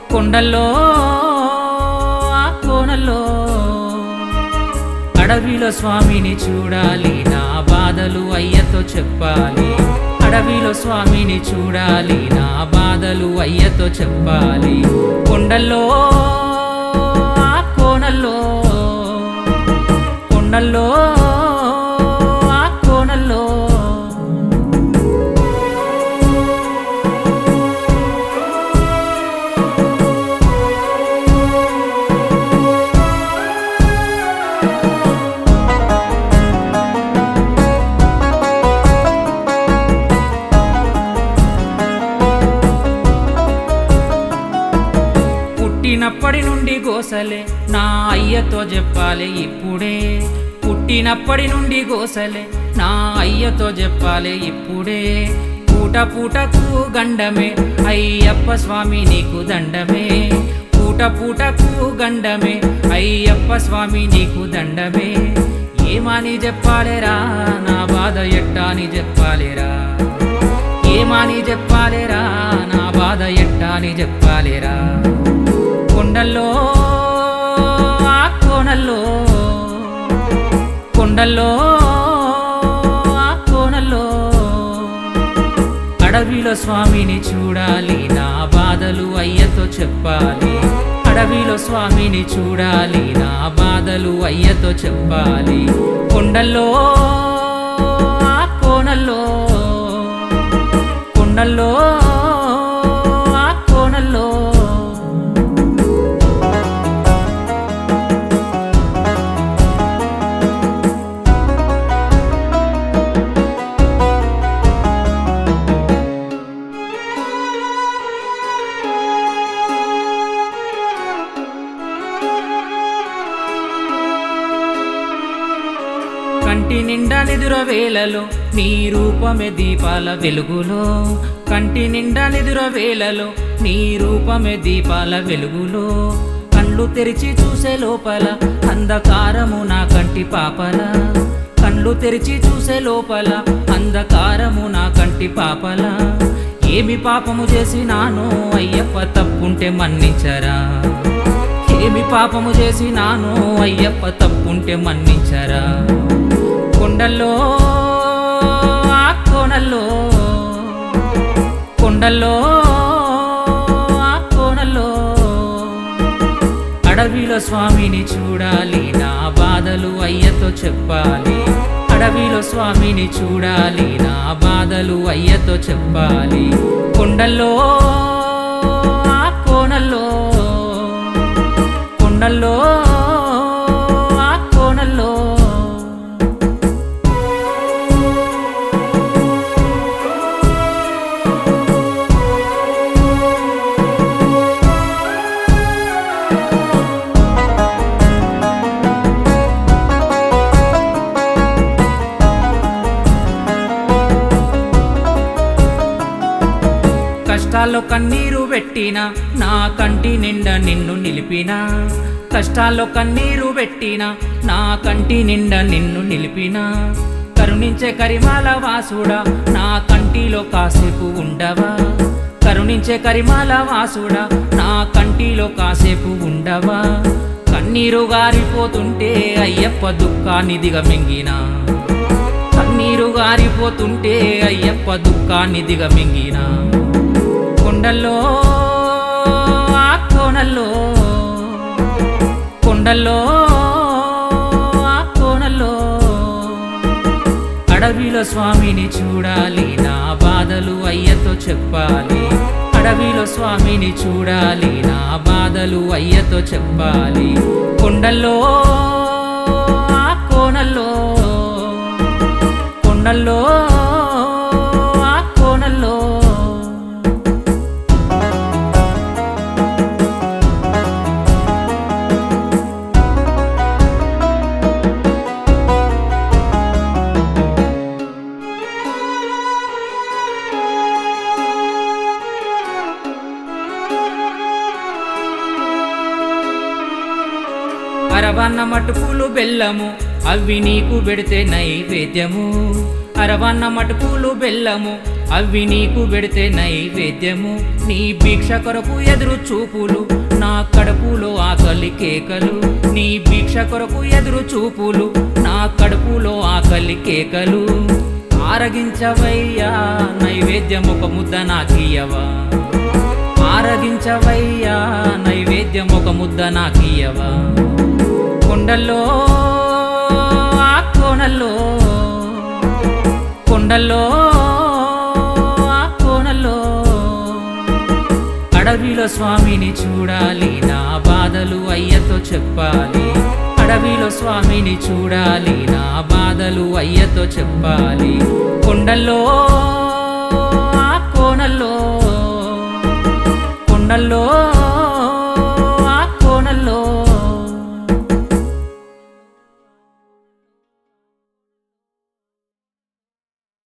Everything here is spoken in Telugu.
కొండల్లో ఆ కోనల్లో అడవిలో స్వామిని చూడాలి నా బాధలు అయ్యతో చెప్పాలి అడవిలో స్వామిని చూడాలి నా బాధలు అయ్యతో చెప్పాలి కొండల్లో ఆ కోనల్లో కొండల్లో ఆ కోనల్లో పుట్టినప్పటి నుండి గోసలే నా అయ్యతో చెప్పాలి ఇప్పుడే పుట్టినప్పటి నుండి గోసలే నా అయ్యతో చెప్పాలి ఇప్పుడే పూట పూటకు గండమే అయ్యప్ప స్వామి నీకు దండమే పూట పూటకు గండమే అయ్యప్ప స్వామి నీకు దండమే ఏమని చెప్పాలేరా నా బాధ ఎట్టాని చెప్పాలేరా ఏమని చెప్పాలేరా నా బాధ ఎట్టాని చెప్పాలేరా కొండల్లో ఆ కోనల్లో కొండల్లో ఆ కోనల్లో అడవిలో స్వామిని చూడాలి నా బాధలు అయ్యతో చెప్పాలి అడవిలో స్వామిని చూడాలి నా బాధలు అయ్యతో చెప్పాలి కొండల్లో ఆ కోనల్లో కొండల్లో ఆ కోనల్లో కంటి నిండా నిదుర వేలలో నీ రూపమే దీపాల వెలుగులో కంటి నిండా నిదుర వేలలో నీ రూపమే దీపాల వెలుగులో కళ్ళు తెరిచి చూసే లోపల అంధకారము నా కంటి పాపల కళ్ళు తెరిచి చూసే లోపల అంధకారము నా కంటి పాపల ఏమి పాపము చేసినాను అయ్యప్ప తప్పుంటే మన్నించరా ఏమి పాపము చేసినాను అయ్యప్ప తప్పుంటే మన్నించరా కొండల్లో ఆ కోనల్లో కొండల్లో ఆ కోనల్లో అడవిలో స్వామిని చూడాలి నా బాధలు అయ్యతో చెప్పాలి అడవిలో స్వామిని చూడాలి నా బాధలు అయ్యతో చెప్పాలి కొండల్లో ఆ కోనల్లో కొండల్లో ఆ కోనల్లో కష్టాల్లో కన్నీరు పెట్టిన నా కంటి నిండా నిన్ను నిలిపిన కష్టాల్లో కన్నీరు పెట్టిన నా కంటి నిండా నిన్ను నిలిపిన కరుణించే కరిమాల వాసుడా నా కంటిలో కాసేపు ఉండవా కరుణించే కరిమాల వాసుడా నా కంటిలో కాసేపు ఉండవా కన్నీరు గారిపోతుంటే అయ్యప్ప దుఃఖాన్ని దిగమింగినా కన్నీరు గారిపోతుంటే అయ్యప్ప దుఃఖాన్ని దిగమింగిన కొండల్లో ఆ కోనల్లో కొండల్లో ఆ కోనల్లో అడవిలో స్వామిని చూడాలి నా బాధలు అయ్యతో చెప్పాలి అడవిలో స్వామిని చూడాలి నా బాధలు అయ్యతో చెప్పాలి కొండల్లో ఆ కోనల్లో కొండల్లో ఆ కోనల్లో అరవన్న మటుకులు బెల్లము అవి నీకు పెడితే నైవేద్యము అరవన్న మటుకులు బెల్లము అవి నీకు పెడితే నైవేద్యము నీ భిక్ష కొరకు ఎదురు చూపులు నా కడుపులో ఆకలి కేకలు నీ భిక్ష కొరకు ఎదురు చూపులు నా కడుపులో ఆకలి కేకలు ఆరగించవయ్యా నైవేద్యం ఒక ముద్ద నాకియవా ఆరగించవయ్యా నైవేద్యం ఒక ముద్ద నాకియవా కొండల్లో ఆ కోనల్లో కొండల్లో ఆ కోనల్లో అడవిలో స్వామిని చూడాలి నా బాధలు అయ్యతో చెప్పాలి అడవిలో స్వామిని చూడాలి నా బాధలు అయ్యతో చెప్పాలి కొండల్లో ఆ కోనల్లో కొండల్లో